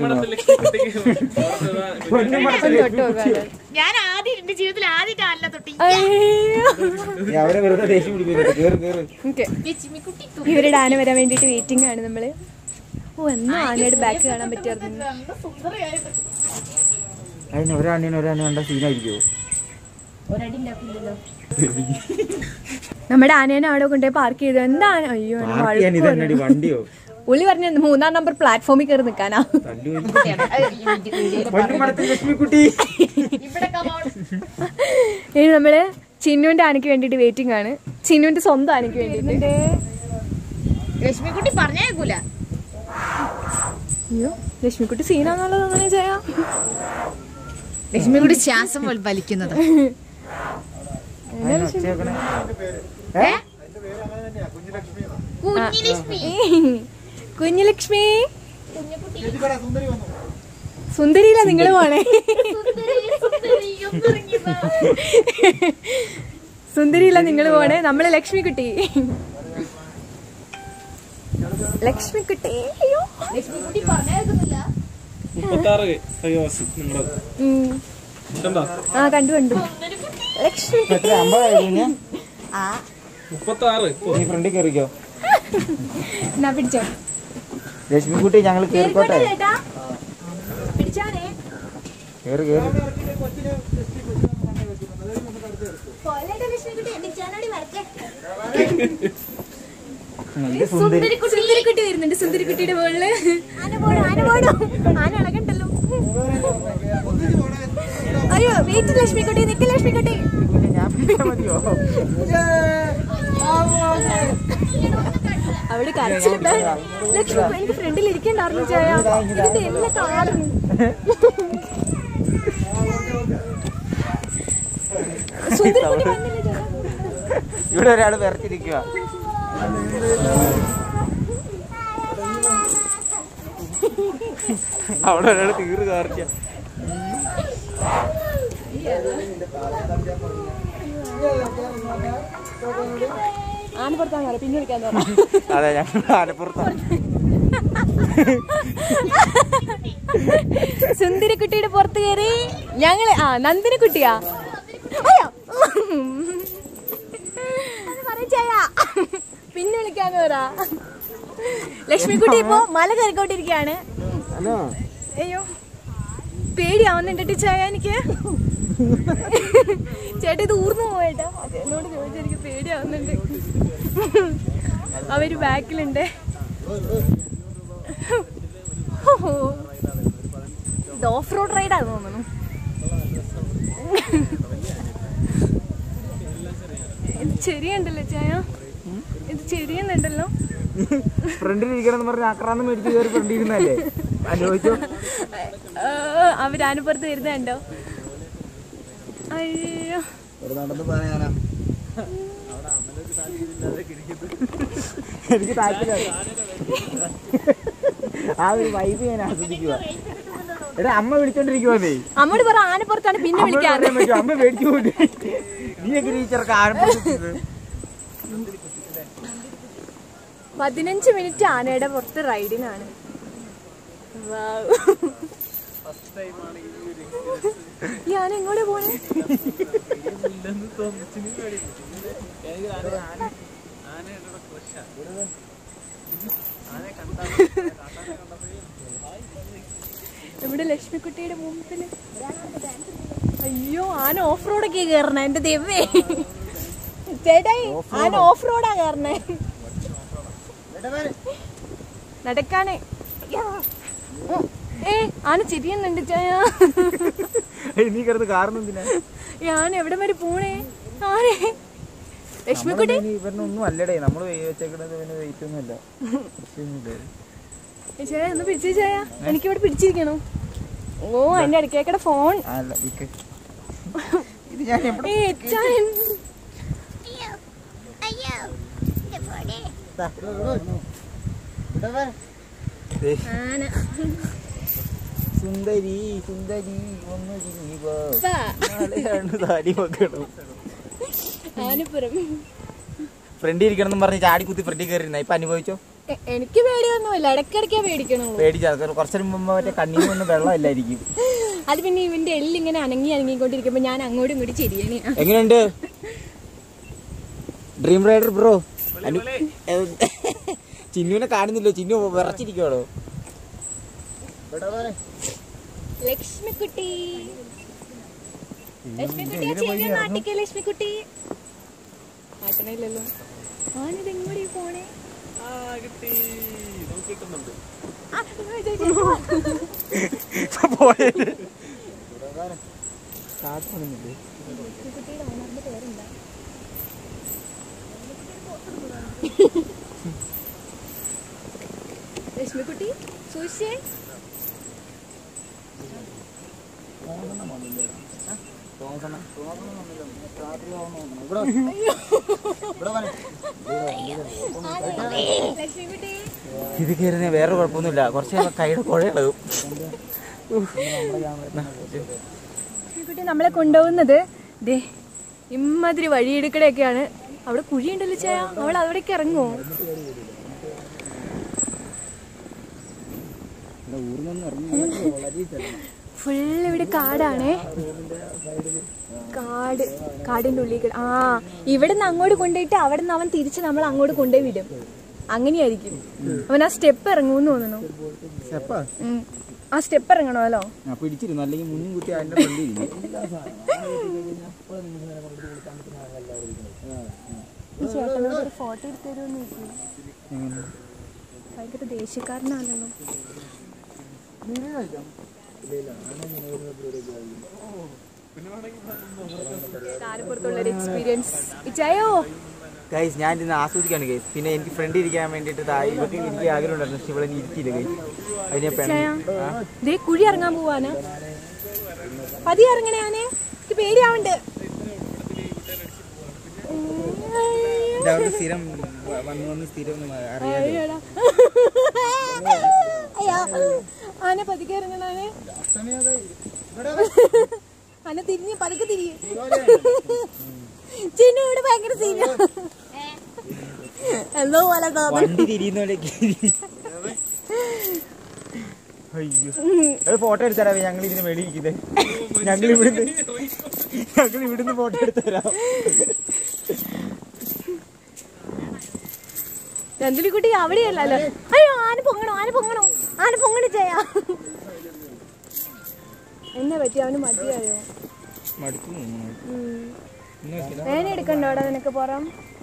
ഞാൻ ആദ്യം എന്റെ ജീവിതത്തിൽ ആദ്യമായിട്ടല്ല തൊട്ടി അയ്യോ അവരെ വെറുതെ ദേഷ്യം പിടിപ്പിക്കട്ടെ കേറ് കേറ് ഓക്കെ ലക്ഷ്മിക്കുട്ടി ഇവരുടെ ആന വരാൻ വേണ്ടിട്ട് വെയിറ്റിംഗ് ആണ് നമ്മള് ഓ എന്നാ ആനയുടെ ബാക്ക് കാണാൻ പറ്റിയായിരുന്നു സുന്ദരമായിട്ട് അതിന് ഒരാണിന് ഒരാണ് കണ്ട സീനായിരിക്കുമോ ഒരടി ഉണ്ടാക്കില്ലല്ലോ നമ്മുടെ ആനേനെ അവിടെ കൊണ്ടുപോയി പാർക്ക് ചെയ്തു എന്താ ആന? അയ്യോ ആന പാർക്ക് ചെയ്യാൻ വഴുപ്പ് ഇതന്നടി വണ്ടിയോ പുള്ളി പറഞ്ഞ മൂന്നാം നമ്പർ പ്ലാറ്റ്ഫോമിൽ കയറി നിൽക്കാനാ തല്ലു പൊന്നുമടത്തിൽ ലക്ഷ്മിക്കുട്ടി ഇവിടെ കമോൺ ഇനി നമ്മള് ചിന്നുവിന്റെ ആനയ്ക്ക് വേണ്ടിട്ട് വെയിറ്റിംഗ് ആണ് ചിന്നുവിന്റെ സ്വന്തം ആനയ്ക്ക് വേണ്ടിട്ട് ലക്ഷ്മിക്കുട്ടി പറഞ്ഞേക്കൂല അയ്യോ ലക്ഷ്മിക്കുട്ടി സീനാന്നുള്ളത് അങ്ങനെ ചെയ്യാം ലക്ഷ്മി കൂടി ശ്വാസം വൽ- വലിക്കുന്നത് കുഞ്ഞുലക്ഷ്മി സുന്ദരിയില്ല നിങ്ങള് പോണേ സുന്ദരിയില്ല നിങ്ങള് പോണേ നമ്മള് ലക്ഷ്മി കുട്ടി ലക്ഷ്മി കുട്ടി അയ്യോ ലക്ഷ്മി കുട്ടി പറഞ്ഞേക്കുന്നില്ല മുപ്പത്തി ആറ് കൈവാസി നിങ്ങളത് ഉം. കണ്ടോ ആ കണ്ടു കണ്ടു ലക്ഷ്മി എത്ര അമ്പതായിരുന്നു മുപ്പത്തി ആറ് നീ ഫ്രണ്ടിൽ കയറിക്കോ എന്നാ പിടിച്ചോ ലക്ഷ്മിക്കുട്ടി ഞങ്ങൾ കേറിക്കോട്ടെ ചേട്ടാ പിടിച്ചാനേ കേറി കേറി ഇത് സുന്ദരി സുന്ദരിക്കുട്ടി വരുന്നുണ്ട് സുന്ദരിക്കുട്ടിയുടെ മുകളില് ആന പോണോ ആന പോണോ ആന ഇളകണ്ടല്ലോ അയ്യോ വെയിറ്റ് ലക്ഷ്മിക്കുട്ടി നിക്ക് ലക്ഷ്മിക്കുട്ടി ഞാൻ പിടിച്ചാ മതിയോ അവിടെ കരച്ചിലുണ്ട് ലക്ഷ്മി എനിക്ക് ഫ്രണ്ടിൽ ഇരിക്കണ്ടായിരുന്നു ചായ ഇതിന്റെ എല്ലാം കാണുന്നു സുന്ദരിക്കുട്ടി വന്നില്ല ചായ ഇവിടെ ഒരാൾ വിറച്ചിരിക്കുക അവിടെ ഒരാൾ തീറ് കാർച്ച ആനപ്പുറത്താന്ന് പറയാം പിന്നെ വിളിക്കാൻ അതെ ഞങ്ങൾ ആലപ്പുറത്താണ് സുന്ദരിക്കുട്ടിയുടെ പുറത്ത് കയറി ഞങ്ങള് ആ നന്ദിനി കുട്ടിയാ അയ്യോ അത് പറയിച്ചായ. പിന്നെ വിളിക്കാന്ന് പറ ലക്ഷ്മിക്കുട്ടി ഇപ്പോ മല കയറിക്കൊണ്ടിരിക്കുകയാണ് ഹലോ അയ്യോ പേടിയാവുന്നുണ്ട് ടീച്ചായ എനിക്ക് ചേട്ടാ ഇത് ഊർന്നു പോയേട്ടാ എന്നോട് ചോദിച്ചാൽ എനിക്ക് പേടിയാവുന്നുണ്ട് അവര് ബാക്കിലുണ്ട് ഓഹോ. ഇത് ഓഫ് റോഡ് റൈഡാ തോന്നുന്നു ഇത് ചെറിയുണ്ടല്ലോ ചായ ഇത് ചെറിയുന്നുണ്ടല്ലോ ഫ്രണ്ടിൽ ഇരിക്കണം പറഞ്ഞ് ആക്രാന്തം മേടിച്ച് കയറി ഫ്രണ്ടിൽ ഇരുന്നല്ലേ അനുഭവിച്ചോ അവർ അനുപുറത്ത് വരുന്നുണ്ടോ അയ്യോ നടന്ന് പറയാനാ എനിക്ക് താല്പര്യം ആ ഒരു വൈബ് ഞാൻ ആസ്വദിക്കുക എടാ അമ്മ വിളിച്ചോണ്ടിരിക്കുവന്നേ അമ്മോട് പറ ആനപ്പുറത്താണ് പിന്നെ അമ്മയോട് വിളിക്കാറ് പറയാൻ പറ്റുമോ? അമ്മ മേടിച്ചു പോയിട്ട് നീ എങ്ങനെ ഈ ചെറുക്ക ആരംഭിച്ചത് പതിനഞ്ച് മിനിറ്റ് ആനയുടെ പുറത്ത് റൈഡിനാണ് Wow. ഈ ആന എങ്ങോട്ടാ പോണേ ഇവിടെ ലക്ഷ്മിക്കുട്ടിയുടെ മുമ്പില് അയ്യോ ആന ഓഫ് റോഡൊക്കെ കയറണ എന്റെ ദൈവമേ ചേട്ടായി ആന ഓഫ് റോഡാ കയറണേ നടക്കാനേ ഏ ആന ചിരിയുന്നുണ്ട് ചായ നീ കിടന്ന് കാരണന്തിനാ ഈ ആന എവിടെ വരെ പോണേ ആനെ ലക്ഷ്മിക്കുട്ടി ഇവരൊന്നും അല്ലടേ നമ്മള് വെച്ചേക്കണത് ഇവന് വെയിറ്റ് ഒന്നും അല്ല ഏ, ചായ ഒന്ന് പിടിച്ചേ ചായ എനിക്കിവിടെ പിടിച്ചിരിക്കണോ ഓ എന്റെ അടുക്കേക്കടെ ഫോൺ അല്ല ഇക്ക്. ഇത് ഞാൻ എവിടെ ഏ ചായ ദേ, ആന സുന്ദരി സുന്ദരി ഒന്ന് തിരിഞ്ഞു പോ. വാ. നാളെയാണ് താലി വെക്കണം ആനപ്പുറം ഫ്രണ്ടിൽ ഇരിക്കണം എന്ന് പറഞ്ഞ് ചാടി കുത്തി ഫ്രണ്ടിൽ കയറിയിരുന്ന ഇപ്പൊ അനുഭവിച്ചോ എ- എനിക്ക് പേടിയൊന്നുമില്ല ഇടയ്ക്കിടയ്ക്കേ പേടിക്കണുള്ളൂ പേടിച്ചാ കുറച്ചു മുമ്പ് മറ്റേ കണ്ണിൽ നിന്ന് വെള്ളം ഇല്ലായിരിക്കും അത് പിന്നെ ഇവന്റെ എല്ലിങ്ങനെ അനങ്ങി അനങ്ങിക്കൊണ്ടിരിക്കുമ്പോ ഞാൻ അങ്ങോട്ടും ഇങ്ങോട്ടും ചെരിയണേ എങ്ങനെയുണ്ട് ഡ്രീം റൈഡർ ബ്രോ ചിന്നുവിനെ കാണുന്നില്ലോ ചിന്നു വിറച്ചിരിക്കുവാണോ ലക്ഷ്മിക്കുട്ടി ലക്ഷ്മിക്കുട്ടി ആ ചെവി നാട്ടിക്കേ ലക്ഷ്മിക്കുട്ടി ആട്ടണില്ലല്ലോ ആനിത് എങ്ങോട്ടേ പോണേ ആ, ഇത് ഇത് ഇത്. പോയത് ലക്ഷ്മിക്കുട്ടിയുടെ ഓണറിന്റെ പേരെന്താ ലക്ഷ്മിക്കുട്ടി സൂക്ഷിച്ചേ ഇത് കയറുന്ന വേറെ കുഴപ്പമൊന്നുമില്ല കുറച്ച് കഴിയുമ്പോ കൈയുടെ കുഴയിളകും കുട്ടി നമ്മളെ കൊണ്ടുപോകുന്നത് ദേ ഇമ്മാതിരി വഴിയെടുക്കടെയൊക്കെയാണ് അവിടെ കുഴിയുണ്ടല്ലോ ചായ അവൾ അവിടേക്ക് ഇറങ്ങുമോ ഫുള്ള് ഇവിടെ കാടാണേ കാട് കാടിന്റെ ഉള്ളിൽ കൂടെ- ആ ഇവിടെ നിന്ന് അങ്ങോട്ട് കൊണ്ടുപോയിട്ട് അവിടെ നിന്ന് അവൻ തിരിച്ച് നമ്മൾ അങ്ങോട്ട് കൊണ്ടുപോയി വിടും അങ്ങനെയായിരിക്കും അവൻ ആ സ്റ്റെപ്പ് ഇറങ്ങുമെന്ന് തോന്നുന്നു സ്റ്റെപ്പാ ഉം. ആ സ്റ്റെപ്പ് ഇറങ്ങണമല്ലോ ആ പിടിച്ചിരുന്നു അല്ലെങ്കിൽ മുന്നും കുത്തി അതിന്റെ ഫ്രണ്ടിൽ ഈ ചേട്ടനോട് ഒരു ഫോട്ടോ എടുത്തു തരുമെന്ന് ചോദിക്കും ഭയങ്കര ദേഷ്യക്കാരനാണല്ലോ താരപ്പുറത്തുള്ള ഒരു എക്സ്പീരിയൻസ് ഇച്ചായോ ഗൈസ് ഞാൻ ഇന്ന് ആസ്വദിക്കാണ് ഗൈസ് പിന്നെ എനിക്ക് ഫ്രണ്ട് ഇരിക്കാൻ വേണ്ടിയിട്ട് ദാ ഇവർക്ക് എനിക്ക് ആഗ്രഹം ഉണ്ടായിരുന്നു പക്ഷെ ഇവിടെ ഇരുത്തിയില്ല ഗൈസ് അതിനെ ചായ പെണ്ണ് ദേ കുഴി ഇറങ്ങാൻ പോവാനാ പതി ഇറങ്ങണേ ആനെ എനിക്ക് പേടിയാവുണ്ട് ഇതവിടെ സ്ഥിരം വ- വന്ന് വന്ന് സ്ഥിരം ഒന്ന് അറിയാതെ അയ്യടാ. അയ്യോ ആന പതുക്കെ ഇറങ്ങണേ ആന തിരിഞ്ഞ് പതുക്കെ തിരിഞ്ഞ് ചിന്നു ഇവിടെ ഭയങ്കര സീന എന്തോ പോലെ തോന്നുന്നു വണ്ടി തിരിയുന്ന പോലെയൊക്കെ അയ്യോ ഒരു ഫോട്ടോ എടുത്തരാവേ ഞങ്ങൾ ഇതിന് വെളി ഇരിക്കുന്നത് ഞങ്ങൾ ഇവിടുന്ന് ഞങ്ങൾ ഇവിടുന്ന് ഫോട്ടോ എടുത്തരാം നന്ദിനിക്കുട്ടി അവിടെയല്ലല്ലോ അയ്യോ ആന പൊങ്ങണോ ആന പൊങ്ങണോ ആന പൊങ്ങണ ചെയ്യാ എന്നെ പറ്റി അവന് മതിയായോ മടുത്തു വേന എടുക്കണ്ടോ അവിടെ നിനക്ക് പുറം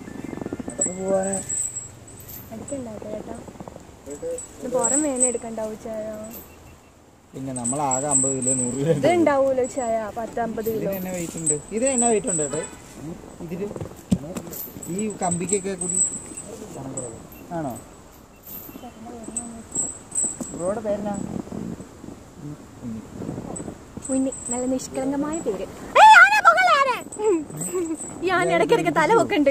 എടുക്കണ്ടാട്ടോ ചേട്ടാ ഇത് പുറം വേന എടുക്കണ്ടാവും ചായ പിന്നെ നമ്മളാകെ അമ്പത് കിലോ നൂറ് കിലോ ഇത് ഉണ്ടാവൂലോ ചായ പത്തമ്പത് കിലോ ഇതിന് തന്നെ വെയിറ്റ് ഉണ്ട് ഇത് എന്നാ വെയിറ്റ് ഉണ്ട് കേട്ടോ ഇതില് ഈ കമ്പിക്കൊക്കെ കൂടി ആണോ ബ്രോയുടെ പേരെന്നാ ഉണ്ണി നല്ല നിഷ്കളങ്കമായ പേര് ഏയ്, ആന, പൊങ്ങല്ലേ, ആന. ഈ ആന ഇടയ്ക്കിടയ്ക്ക് തല പൊക്കണ്ട്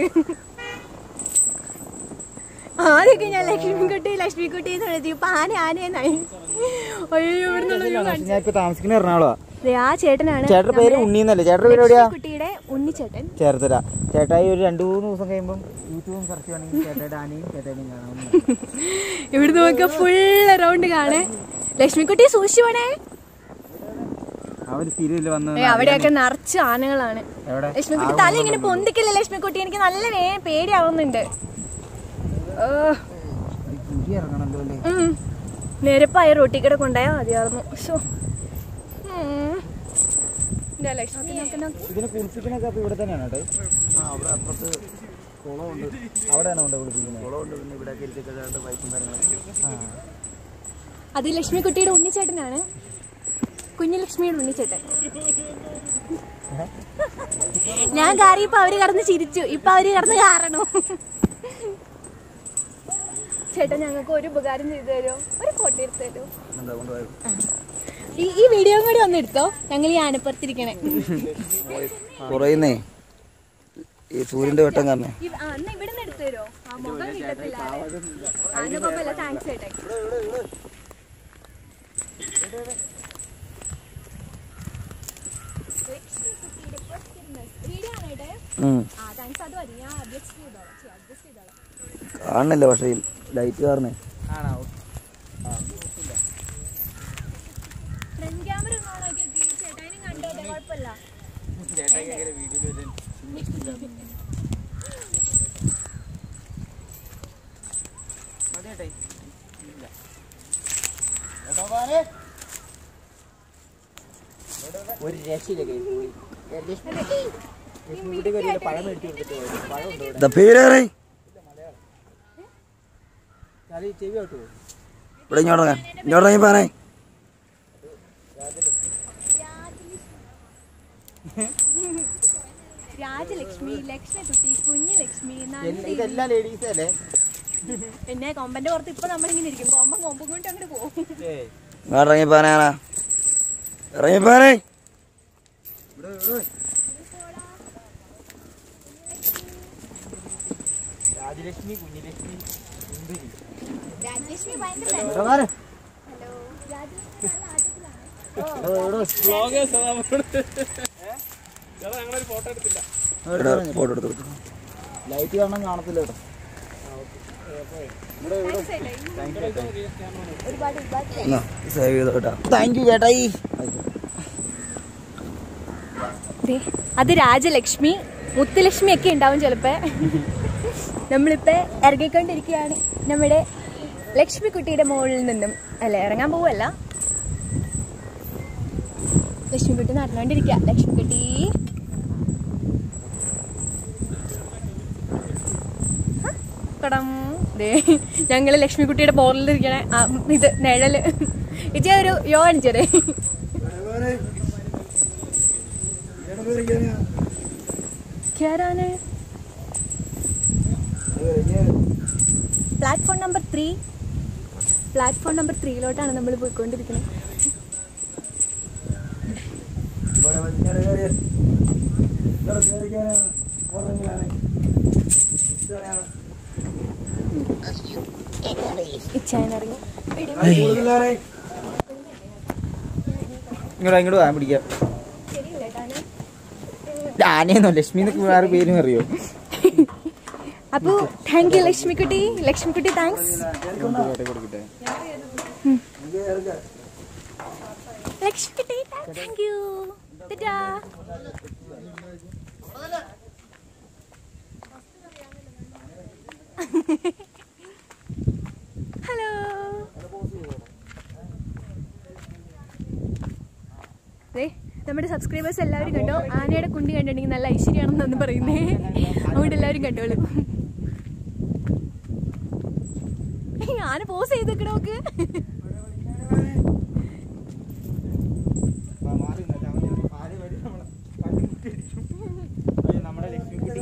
ആദ്യമൊക്കെ ഞാൻ ലക്ഷ്മിക്കുട്ടി ലക്ഷ്മിക്കുട്ടി എന്ന് വിളിച്ചു ഇപ്പൊ ആന ആനയെന്നായി അയ്യോ ഇവിടുന്നുള്ള view കാണിച്ച്. ഞാൻ ഇപ്പൊ താമസിക്കുന്ന എറണാകുളമാ ദേ, ആ ചേട്ടനാണ് ചേട്ടന്റെ പേര് ഉണ്ണിന്നല്ലേ ചേട്ടന്റെ പേര് എവിടെയാ കുട്ടിയുടെ ഉണ്ണിച്ചേട്ടൻ ചേർത്തല ചേട്ടായി ഒരു രണ്ടു മൂന്ന് ദിവസം കഴിയുമ്പോൾ യൂട്യൂബും സെർച്ച് ചെയ്യണമെങ്കിൽ ചേട്ടായുടെ ആനയും ചേട്ടായും കാണാം ഇവിടുന്ന് നോക്കുക ഫുൾ റൗണ്ട് കാണേ ലക്ഷ്മിക്കുട്ടി സൂക്ഷിച്ചു അവർ സ്ഥിരമില്ല വന്ന് അവിടെയൊക്കെ നിറച്ച് ആനകളാണ് എവിടെ ലക്ഷ്മിക്കുട്ടി തല ഇങ്ങനെ പൊന്തിക്കില്ല ലക്ഷ്മിക്കുട്ടി എനിക്ക് നല്ല വേ- പേടിയാവുന്നുണ്ട് ഓ, ഈ കുഴി ഇറങ്ങണല്ലോ അല്ലേ ഉം. നിരപ്പായ റൊട്ടി കൂടെ കൊണ്ടായാ മതിയായിരുന്നു ശോ. ഉം. ഇതാ ലക്ഷ്മി നോക്ക് നോക്ക്. ഇതിനെ കുളിപ്പിക്കണൊക്കെ അപ്പൊ ഇവിടെ തന്നെയാണ് കേട്ടോ അവിടെ അപ്പുറത്ത് കുളമുണ്ട് അവിടെയാണ് കൊണ്ട് കുളിപ്പിക്കുന്നത് കുളമുണ്ട് പിന്നെ ഇവിടെ കരുതിക്കാണ്ട് പൈപ്പും കാര്യങ്ങളൊക്കെ ആ അത് ലക്ഷ്മിക്കുട്ടിയുടെ ഉണ്ണിച്ചേട്ടനാണ് കുഞ്ഞു ലക്ഷ്മിയുടെ ഉണ്ണിച്ചേട്ടൻ ഞാൻ കാറിയപ്പോ അവര് കടന്ന് ചിരിച്ചു ഇപ്പൊ അവര് കടന്ന് കാറണു ചേട്ടൻ ഞങ്ങൾക്ക് ഒരു ഉപകാരം ചെയ്തു തരുമോ ഒരു ഫോട്ടോ എടുത്തു തരുമോ എന്താ കൊണ്ടുപോയത് ഈ ഈ വീഡിയോ കൂടി ഒന്ന് എടുത്തോ ഞങ്ങൾ ഈ ആനപ്പുറത്തിരിക്കണേ കുറയുന്നേ ഈ സൂര്യന്റെ വെട്ടം കാരണം ഇവ- ആ, എന്നാ ഇവിടെ നിന്ന് എടുത്തു തരുമോ ആ മുഖം കിട്ടത്തില്ല ആന കുഴപ്പമില്ല താങ്ക്സ് ചേട്ടൻ വീഡിയോ ആണോ ഏട്ടാ? ഉം. ആ താങ്ക്സ് അത് മതി ഞാൻ അഡ്ജസ്റ്റ് ചെയ്തോളാം അഡ്ജസ്റ്റ് ചെയ്തോളാം കാണുന്നില്ല പക്ഷേ ഈ ലൈറ്റ് കാരണേ ആണോ ഫ്രണ്ട് ക്യാമറ ഒന്ന് ഓണാക്കി നോക്കി ചേട്ടാനും കണ്ടോട്ടെ കുഴപ്പമില്ല ചേട്ടായി വീഡിയോയിൽ ഒരു രക്ഷയില്ല കൈ പോയി ലക്ഷ്മിക്കുട്ടിക്ക് ഒരു പഴം മേടിച്ചു കൊടുത്തിട്ട് പോയി. പഴം ഉണ്ടോ ഇവിടെ? ദാ പേരേറെ ചളി ചെവി ഔട്ട് ഇവിടെ ഇങ്ങോട്ട് ഇറങ്ങാൻ. ഇങ്ങോട്ട് ഇറങ്ങി പോനെ രാജലക്ഷ്മി ലക്ഷ്മി കുട്ടി കുഞ്ഞു ലക്ഷ്മി നന്ദി ഇതെല്ലാം ലേഡീസ് അല്ലേ പിന്നെ കൊമ്പന്റെ പുറത്ത് ഇപ്പൊ നമ്മളിങ്ങനെ ഇരിക്കും കൊമ്പൻ കൊമ്പും കൊണ്ട് അങ്ങോട്ട് പോകും ഏയ് ഇങ്ങോട്ട് ഇറങ്ങി പോനാ ഇറങ്ങി പോനെ രാജലക്ഷ്മി കുഞ്ഞിലക്ഷ്മി സുന്ദരി രാജലക്ഷ്മി ഭയങ്കര ഇവിടെ വാരെ. വ്ളോഗേഴ്സ് ചേട്ടാ ഞങ്ങളൊരു ഫോട്ടോ എടുത്തില്ല ഫോട്ടോ എടുത്തു ലൈറ്റ് കാണാൻ കാണത്തില്ല കേട്ടോ സേവ് ചെയ്തോട്ടാ താങ്ക് യു ചേട്ടായി ദേ, അത് രാജലക്ഷ്മി മുത്തുലക്ഷ്മി ഒക്കെ ഉണ്ടാവും ചിലപ്പോ നമ്മളിപ്പോ ഇറങ്ങിക്കൊണ്ടിരിക്കുകയാണ് നമ്മുടെ ലക്ഷ്മിക്കുട്ടിയുടെ മുകളിൽ നിന്നും അല്ല ഇറങ്ങാൻ പോവല്ല ലക്ഷ്മിക്കുട്ടി നടന്നുകൊണ്ടിരിക്കുക ലക്ഷ്മിക്കുട്ടി ഹ, കടം. ദേ, ഞങ്ങള് ലക്ഷ്മിക്കുട്ടിയുടെ ബോറിലിരിക്കണ ആ, ഇത് നിഴല് ഇച്ചേ ഒരു യോ അടിച്ചതേ കേറാന് platform number three platform number ത്രീയിലോട്ടാണ് നമ്മൾ പോയിക്കൊണ്ടിരിക്കുന്നത് ഇച്ചായനിറങ്ങി ഇങ്ങോട്ട് ഇങ്ങോട്ട് വാ പിടിക്കാം ആനയെന്നോ ലക്ഷ്മി എന്നൊക്കെ വേറെ പേരും അറിയോ അപ്പോ thank you Lakshmikutty Lakshmikutty thanks Lakshmikutty thank you ടാറ്റാ ഹലോ ദേ, നമ്മുടെ സബ്സ്ക്രൈബേഴ്സ് എല്ലാവരും കണ്ടോ ആനയുടെ കുണ്ടി കണ്ടിട്ടുണ്ടെങ്കിൽ നല്ല ഐശ്വര്യമാണെന്നൊന്നും പറയുന്നേ അതുകൊണ്ട് എല്ലാവരും കണ്ടോളൂ ഏയ്, ആന പോസ് ചെയ്ത് നിൽക്കണ നോക്ക് നമ്മുടെ ലക്ഷ്മിക്കുട്ടി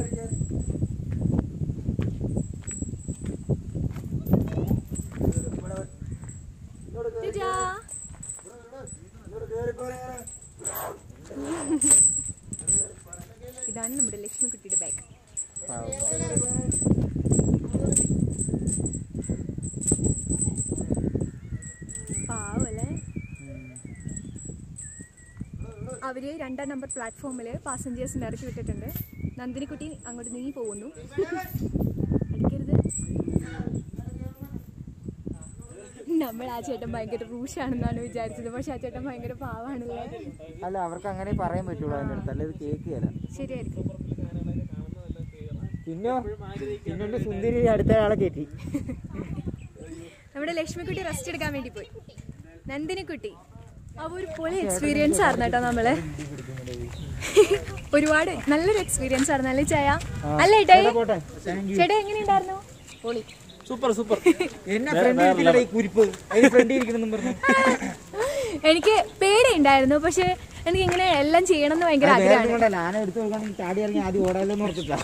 ടാറ്റാ. ഇതാണ് നമ്മുടെ ലക്ഷ്മിക്കുട്ടിയുടെ ബാഗ് പാവല്ലേ അവര് രണ്ടാം നമ്പർ പ്ലാറ്റ്ഫോമിൽ പാസഞ്ചേഴ്സിനെ ഇറക്കി വിട്ടിട്ടുണ്ട് നന്ദിനിക്കുട്ടി അങ്ങോട്ട് നീങ്ങി പോകുന്നു അടിക്കരുത് നമ്മൾ ആ ചേട്ടൻ ഭയങ്കര റൂഷാണെന്നാണ് വിചാരിച്ചത് പക്ഷെ ആ ചേട്ടൻ ഭയങ്കര പാവാണല്ലേ അല്ല അവർക്ക് അങ്ങനെ പറയാൻ പറ്റുള്ളൂ അതിന്റെ അടുത്ത് അല്ല ഇത് കേൾക്കുകയല്ല ശരിയായിരിക്കും പിന്നോ പിന്നൊരു സുന്ദരി അടുത്ത ആളെ കയറ്റി നമ്മുടെ ലക്ഷ്മിക്കുട്ടി റെസ്റ്റ് എടുക്കാൻ വേണ്ടി പോയി നന്ദിനിക്കുട്ടി അവ ഒരു പൊളി എക്സ്പീരിയൻസ് ആയിരുന്നു കേട്ടോ നമ്മള് ഒരുപാട് നല്ലൊരു എക്സ്പീരിയൻസ് ആയിരുന്നു അല്ലേ ചായ അല്ലേ ഏട്ടായി പോട്ടെ താങ്ക് യു ചേട്ടാ എങ്ങനെയുണ്ടായിരുന്നു പൊളി സൂപ്പർ സൂപ്പർ എന്നെ ഫ്രണ്ട് ഇരിക്കണ ഈ കുരിപ്പ് അതിന് ഫ്രണ്ട് ഇരിക്കണം പറഞ്ഞു എനിക്ക് പേടിയുണ്ടായിരുന്നു പക്ഷെ എനിക്ക് ഇങ്ങനെ എല്ലാം ചെയ്യണം എന്ന് ഭയങ്കര വേറെ ആഗ്രഹമാണ് കൊണ്ടല്ല ആന എടുത്തു നോക്കുകയാണെങ്കിൽ ചാടി ഇറങ്ങി ആദ്യം ഓടാലോ എന്ന് ഓർത്തിട്ടാ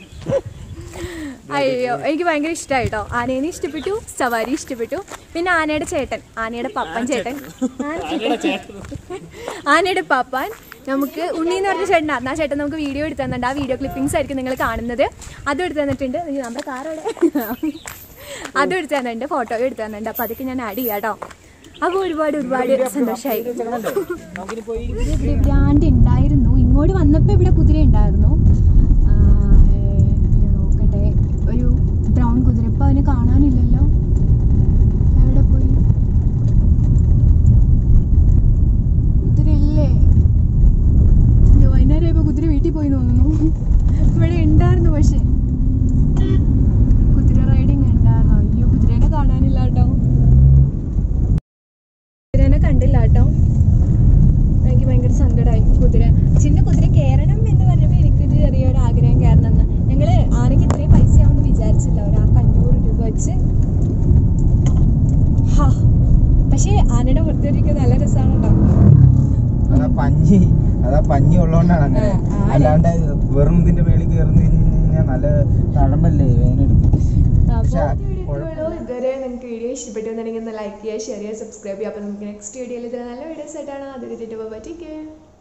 അയ്യോ എനിക്ക് ഭയങ്കര ഇഷ്ടമായി കേട്ടോ ആനേനെ ഇഷ്ടപ്പെട്ടു സവാരി ഇഷ്ടപ്പെട്ടു പിന്നെ ആനയുടെ ചേട്ടൻ ആനയുടെ പപ്പൻ ചേട്ടൻ ആനയുടെ പാപ്പാൻ നമുക്ക് ഉണ്ണി എന്ന് പറഞ്ഞ ചേട്ടനായിരുന്നു ആ ചേട്ടൻ നമുക്ക് വീഡിയോ എടുത്തു തന്നിട്ടുണ്ട് ആ വീഡിയോ ക്ലിപ്പിംഗ്സ് ആയിരിക്കും നിങ്ങൾ കാണുന്നത് അതും എടുത്തു തന്നിട്ടുണ്ട് അയ്യോ, നമ്മുടെ കാറോടെ അതും എടുത്തു തന്നിട്ടുണ്ട് ഫോട്ടോ എടുത്തു തന്നിട്ടുണ്ട് അപ്പോൾ അതൊക്കെ ഞാൻ ആഡ് ചെയ്യാം കേട്ടോ അപ്പോൾ ഒരുപാട് ഒരുപാട് സന്തോഷമായി നമുക്കിനി പോയി ഇവിടെ ഇവിടാണ്ട് ഉണ്ടായിരുന്നു ഇങ്ങോട്ട് വന്നപ്പോൾ ഇവിടെ കുതിര ഉണ്ടായിരുന്നു ആ, ഞാൻ നോക്കട്ടെ ഒരു ബ്രൗൺ കുതിര ഇപ്പൊ അവന് കാണാനില്ലല്ലോ എവിടെ പോയി കുതിര ഇല്ലേ അയ്യോ, വൈകുന്നേരം ആയപ്പോ കുതിര വീട്ടിൽ പോയി തോന്നുന്നു ഇവിടെ ഉണ്ടായിരുന്നു പക്ഷെ കുതിര റൈഡിങ് ഉണ്ടായിരുന്നു അയ്യോ കുതിരേനെ കാണാനില്ല കേട്ടോ കുതിരേനെ കണ്ടില്ല കേട്ടോ എനിക്ക് ഭയങ്കര സങ്കടമായി കുതിര ചിന്ന കുതിര കയറണം എന്ന് പറഞ്ഞപ്പോൾ എനിക്കൊരു ചെറിയൊരു ആഗ്രഹം കയറണമെന്ന് ഞങ്ങള് ആനയ്ക്ക് ഇത്രയും പൈസ ആവുമെന്ന് വിചാരിച്ചില്ല ഒരാൾക്ക് അഞ്ഞൂറ് രൂപ വെച്ച് ഹാ പക്ഷേ ആനയുടെ പുറത്തിരിക്കുന്നത് നല്ല രസമാണ് കേട്ടോ അതാ പഞ്ഞി അതാ പഞ്ഞി ഉള്ളതുകൊണ്ടാണ് അങ്ങനെ ആ, ആന- അല്ലാണ്ട് വെറും ഇതിന്റെ മേളിൽ കയറുന്ന കഴിഞ്ഞാൽ നല്ല തഴമ്പല്ലേ വേനെടുക്കും പക്ഷെ അപ്പോൾ ഇതുവരെ നിങ്ങൾക്ക് വീഡിയോ ഇഷ്ടപ്പെട്ടു എന്നുണ്ടെങ്കിൽ ഒന്ന് ലൈക്ക് ചെയ്യുക ഷെയർ ചെയ്യുക സബ്സ്ക്രൈബ് ചെയ്യുക അപ്പോൾ നമുക്ക് നെക്സ്റ്റ് വീഡിയോയിൽ ഇതിൽ നല്ല വീഡിയോസ് ആയിട്ടാണ് അത് വിട്ടിട്ട് പോകാം ടേക്ക് കെയർ